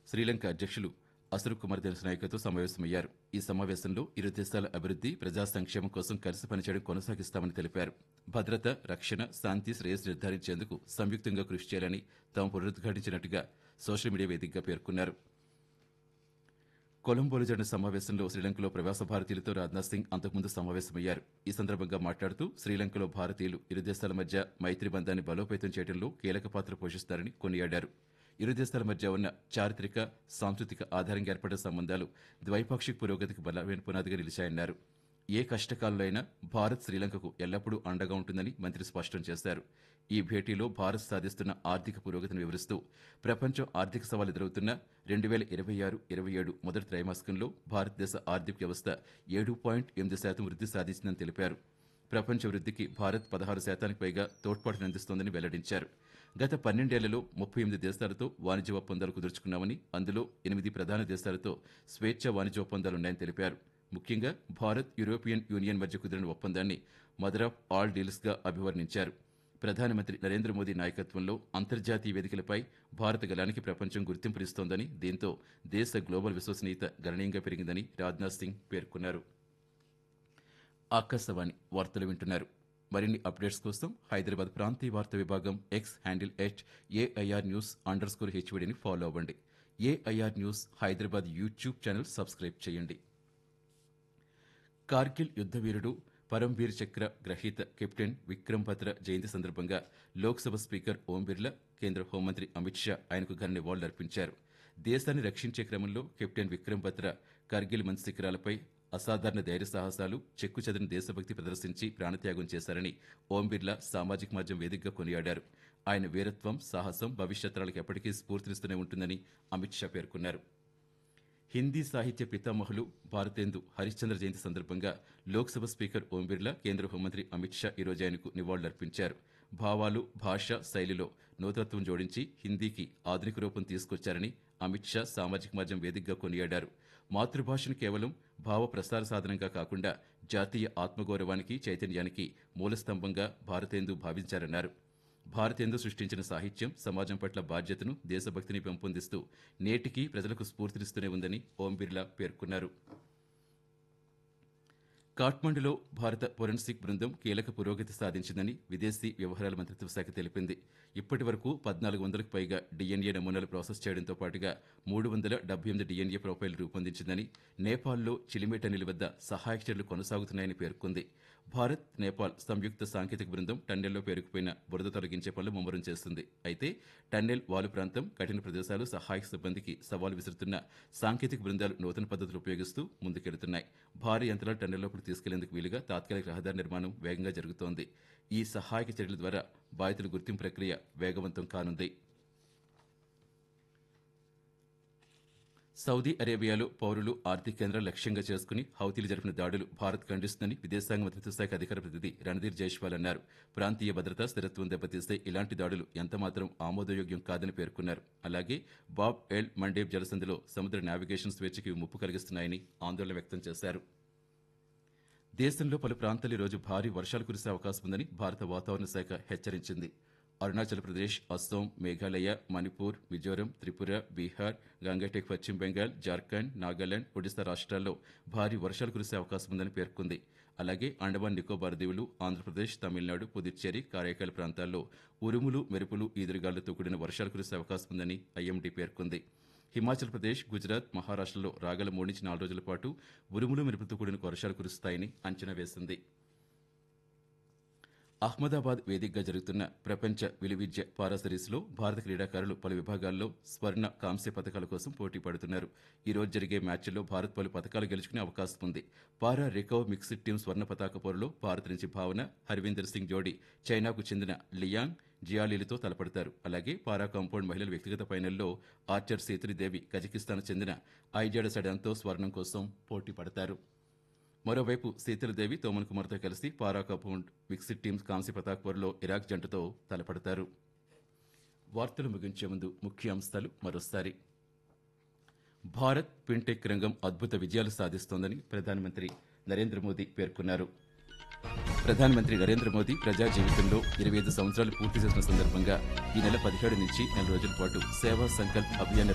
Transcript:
శ్రీలంక అధ్యక్షులు అసురు కుమార్ దినసనాయకతో సమావేశమయ్యారు ఈ సమావేశంలో ఇరు దేశాల అభివృద్ది ప్రజా సంక్షేమం కోసం కలిసి పనిచేయడం కొనసాగిస్తామని తెలిపారు భద్రత రక్షణ శాంతి శ్రేయస్ నిర్ధారించేందుకు సంయుక్తంగా కృషి చేయాలని తాము పునరుద్ఘాటించినట్టుగా సోషల్ మీడియా వేదికగా పేర్కొన్నారు కొలంబోలో జరిగిన సమావేశంలో శ్రీలంకలో ప్రవాస భారతీయులతో రాజ్నాథ్ సింగ్ అంతకుముందు సమావేశమయ్యారు ఈ సందర్భంగా మాట్లాడుతూ శ్రీలంకలో భారతీయులు ఇరు దేశాల మధ్య మైత్రి బంధాన్ని బలోపేతం చేయడంలో కీలక పాత్ర పోషిస్తారని కొనియాడారు ఇరు దేశాల మధ్య ఉన్న చారిత్రక సాంస్కృతిక ఆధారంగా ఏర్పడిన సంబంధాలు ద్వైపాక్షిక పురోగతికి బలమైన పునాదిగా నిలిచాయన్నారు ఏ కష్టకాలంలో అయినా భారత్ శ్రీలంకకు ఎల్లప్పుడూ అండగా ఉంటుందని మంత్రి స్పష్టం చేశారు ఈ భేటీలో భారత్ సాధిస్తున్న ఆర్థిక పురోగతిని వివరిస్తూ ప్రపంచం ఆర్థిక సవాలు ఎదురవుతున్న రెండు వేల ఇరవై ఆరు ఇరవై ఏడు మొదటి త్రైమాసికంలో భారతదేశ ఆర్థిక వ్యవస్థ ఏడు పాయింట్ ఎనిమిది శాతం వృద్ధి సాధించిందని తెలిపారు ప్రపంచ వృద్ధికి భారత్ పదహారు శాతానికి పైగా తోడ్పాటును అందిస్తోందని వెల్లడించారు గత పన్నెండేళ్లలో ముప్పై ఎనిమిది దేశాలతో వాణిజ్య ఒప్పందాలు కుదుర్చుకున్నామని అందులో ఎనిమిది ప్రధాన దేశాలతో స్వేచ్ఛ వాణిజ్య ఒప్పందాలున్నాయని తెలిపారు ముఖ్యంగా భారత్ యూరోపియన్ యూనియన్ మధ్య కుదిరిన ఒప్పందాన్ని మదర్ ఆఫ్ ఆల్ డీల్స్ గా అభివర్ణించారు ప్రధానమంత్రి నరేంద్ర మోదీ నాయకత్వంలో అంతర్జాతీయ వేదికలపై భారత గలానికి ప్రపంచం గుర్తింపునిస్తోందని దీంతో దేశ గ్లోబల్ విశ్వసనీయత గణనీయంగా పెరిగిందని రాజ్నాథ్ సింగ్ పేర్కొన్నారు ఆకాశవాణి వార్తలు వింటున్నారు మరిన్ని అప్డేట్స్ కోసం హైదరాబాద్ ప్రాంతీయ వార్తా విభాగం X handle H AIR news underscore స్కోర్ హెచ్వడిని ఫాలో అవ్వండి AIR news Hyderabad YouTube channel subscribe చేయండి కార్గిల్ యుద్ధ వీరుడు పరంవీర్ చక్ర గ్రహీత కెప్టెన్ విక్రమ్ భద్ర జయంతి సందర్భంగా లోక్సభ స్పీకర్ ఓం బిర్లా కేంద్ర హోంమంత్రి అమిత్ షా ఆయనకు ఘన నివాళులర్పించారు దేశాన్ని రక్షించే క్రమంలో కెప్టెన్ విక్రమ్ భద్ర కార్గిల్ మంచి శిఖరాలపై అసాధారణ ధైర్య సాహసాలు చెక్కు చెదిరిన దేశభక్తి ప్రదర్శించి ప్రాణత్యాగం చేశారని ఓం బిర్లా సామాజిక మాధ్యమం వేదికగా కొనియాడారు ఆయన వీరత్వం సాహసం భవిష్యత్తరాలకు ఎప్పటికీ స్ఫూర్తినిస్తూనే ఉంటుందని అమిత్ షా పేర్కొన్నారు హిందీ సాహిత్య పితామహులు భారతేందు హరిశ్చంద్ర జయంతి సందర్భంగా లోక్సభ స్పీకర్ ఓం బిర్లా కేంద్ర హోంమంత్రి అమిత్ షా ఈరోజు ఆయనకు నివాళులర్పించారు భావాలు భాష శైలిలో నూతనత్వం జోడించి హిందీకి ఆధునిక రూపం తీసుకొచ్చారని అమిత్ షా సామాజిక మాధ్యమం వేదికగా కొనియాడారు మాతృభాషను కేవలం భావ ప్రసార సాధనంగా కాకుండా జాతీయ ఆత్మగౌరవానికి చైతన్యానికి మూలస్తంభంగా భారతేందు భావించారన్నారు భారతేందు సృష్టించిన సాహిత్యం సమాజం పట్ల బాధ్యతను దేశభక్తిని పెంపొందిస్తూ నేటికి ప్రజలకు స్ఫూర్తినిస్తూనే ఉందని ఓం బిర్లా పేర్కొన్నారు కాఠ్మండులో భారత ఫోరెన్సిక్ బృందం కీలక పురోగతి సాధించిందని విదేశీ వ్యవహారాల మంత్రిత్వ శాఖ తెలిపింది ఇప్పటి వరకు పద్నాలుగు వందలకు పైగా డిఎన్ఏ నమూనాలు ప్రాసెస్ చేయడంతో పాటుగా మూడు వందల డెబ్బై ఎనిమిది డిఎన్ఏ ప్రొఫైల్ రూపొందించిందని నేపాల్లో చిలిమేటనిల్ వద్ద సహాయక చర్యలు కొనసాగుతున్నాయని పేర్కొంది భారత్ నేపాల్ సంయుక్త సాంకేతిక బృందం టన్నెల్లో పేరుకుపోయిన బురద తొలగించే పనులు ముమ్మరం చేస్తుంది అయితే టన్నెల్ వాలు ప్రాంతం కఠిన ప్రదేశాలు సహాయక సిబ్బందికి సవాలు విసురుతున్న సాంకేతిక బృందాలు నూతన పద్ధతులు ఉపయోగిస్తూ ముందుకెళ్తున్నాయి భారీ యంత్రాలు టన్నెల్లోకి తీసుకెళ్లేందుకు వీలుగా తాత్కాలిక రహదారి నిర్మాణం వేగంగా జరుగుతోంది ఈ సహాయక చర్యల ద్వారా బాధితుల గుర్తింపు ప్రక్రియ వేగవంతం కానుంది సౌదీ అరేబియాలో పౌరులు ఆర్థిక కేంద్రాలు లక్ష్యంగా చేసుకుని హౌతీలు జరిపిన దాడులు భారత్ ఖండిస్తుందని విదేశాంగ మంత్రిత్వ శాఖ అధికార ప్రతినిధి రణధీర్ జైష్వాల్ అన్నారు ప్రాంతీయ భద్రత స్థిరత్వం దెబ్బతీస్తే ఇలాంటి దాడులు ఎంతమాత్రం ఆమోదయోగ్యం కాదని పేర్కొన్నారు అలాగే బాబ్ ఎల్ మండేబ్ జలసంధిలో సముద్ర నావిగేషన్ స్వేచ్ఛకి ముప్పు కలిగిస్తున్నాయని ఆందోళన వ్యక్తం చేశారు దేశంలో పలు ప్రాంతాలు ఈరోజు భారీ వర్షాలు కురిసే అవకాశం ఉందని భారత వాతావరణ శాఖ హెచ్చరించింది అరుణాచల్ ప్రదేశ్ అస్సాం మేఘాలయ మణిపూర్ మిజోరం త్రిపుర బీహార్ గంగటెక్ పశ్చిమ బెంగాల్ జార్ఖండ్ నాగాలాండ్ ఒడిశా రాష్ట్రాల్లో భారీ వర్షాలు కురిసే అవకాశం ఉందని పేర్కొంది అలాగే అండమాన్ నికోబార్ దీవులు ఆంధ్రప్రదేశ్ తమిళనాడు పుదుచ్చేరి కారైకాల్ ప్రాంతాల్లో ఉరుములు మెరుపులు ఈదురుగాలులతో కూడిన వర్షాలు కురిసే అవకాశం ఉందని ఐఎండీ పేర్కొంది హిమాచల్ ప్రదేశ్ గుజరాత్ మహారాష్టలో రాగల మూడు నుంచి నాలుగు రోజుల పాటు ఉరుములు మెరుపులతో కూడిన వర్షాలు కురుస్తాయని అంచనా వేసింది అహ్మదాబాద్ వేదికగా జరుగుతున్న ప్రపంచ విలువిద్య పారా సిరీస్లో భారత క్రీడాకారులు పలు విభాగాల్లో స్వర్ణ కాంస్య పథకాల కోసం పోటీ పడుతున్నారు ఈ రోజు జరిగే మ్యాచ్ల్లో భారత్ పలు పథకాలు గెలుచుకునే అవకాశం ఉంది పారా రికవ్ మిక్స్డ్ టీం స్వర్ణ పతాక పోరులో భారత్ నుంచి భావన హర్వీందర్ సింగ్ జోడీ చైనాకు చెందిన లియాంగ్ జియాలీలతో తలపడతారు అలాగే పారా కాంపౌండ్ మహిళల వ్యక్తిగత ఫైనల్లో ఆర్చర్ సేతురిదేవి కజకిస్తాన్ చెందిన ఐజాడ సడాన్తో స్వర్ణం కోసం పోటీ పడతారు మరోవైపు సీతలదేవి తోమన్ కుమార్తో కలిసి పారా కాంపౌండ్ మిక్స్డ్ టీమ్స్ కాంస్య పతాక్ పోరులో ఇరాక్ జంటతో తలపడతారు వార్తలు ముగించే ముందు ముఖ్యాంశాలు మరోసారి భారత్ ఫిన్టెక్ రంగం అద్భుత విజయాలు సాధిస్తోందని ప్రధానమంత్రి నరేంద్ర మోదీ పేర్కొన్నారు ప్రధానమంత్రి నరేంద్ర మోదీ ప్రజా జీవితంలో ఇరవై ఐదు సంవత్సరాలు పూర్తి చేసిన సందర్భంగా ఈ నెల పదిహేడు నుంచి నెల రోజుల పాటు సేవా సంకల్ప్ అభియాన్